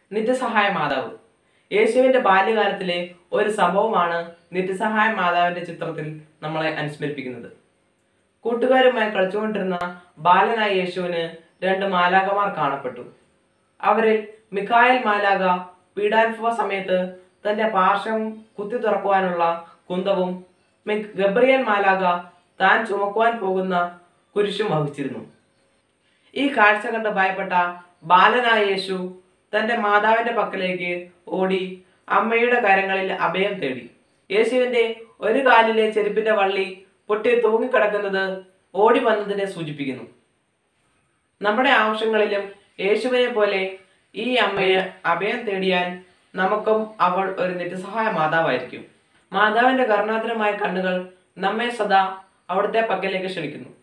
നിത്യസഹായ മാതാവ് യേശുവിന്റെ ബാല്യകാലത്തിലെ ഒരു സംഭവമാണ് നിത്യസഹായ മാതാവിന്റെ ചിത്രത്തിൽ നമ്മളെ അനുസ്മരിപ്പിക്കുന്നത് കൂട്ടുകാരുമായി കളിച്ചുകൊണ്ടിരുന്ന ബാലനായ യേശുവിന് രണ്ട് മാലാകമാർ കാണപ്പെട്ടു അവരിൽ മിഖായൽ മാലാക പീഡാനുഭവ സമയത്ത് തന്റെ പാർശ്വം കുത്തി തുറക്കുവാനുള്ള കുന്തവും മി- ഗബ്രിയേൽ മാലാക താൻ ചുമക്കുവാൻ പോകുന്ന കുരിശും വഹിച്ചിരുന്നു ഈ കാഴ്ച കണ്ട് ഭയപ്പെട്ട ബാലനായ യേശു തന്റെ മാതാവിന്റെ പക്കലേക്ക് ഓടി അമ്മയുടെ കരങ്ങളിൽ അഭയം തേടി യേശുവിന്റെ ഒരു കാലിലെ ചെരുപ്പിന്റെ വള്ളി പൊട്ടി തൂങ്ങിക്കിടക്കുന്നത് ഓടി വന്നതിനെ സൂചിപ്പിക്കുന്നു നമ്മുടെ ആവശ്യങ്ങളിലും യേശുവിനെ പോലെ ഈ അമ്മയെ അഭയം തേടിയാൽ നമുക്കും അവൾ ഒരു നിത്യസഹായ മാതാവായിരിക്കും മാതാവിന്റെ കരുണാതരമായ കണ്ണുകൾ നമ്മെ സദാ അവിടുത്തെ പക്കലേക്ക് ക്ഷണിക്കുന്നു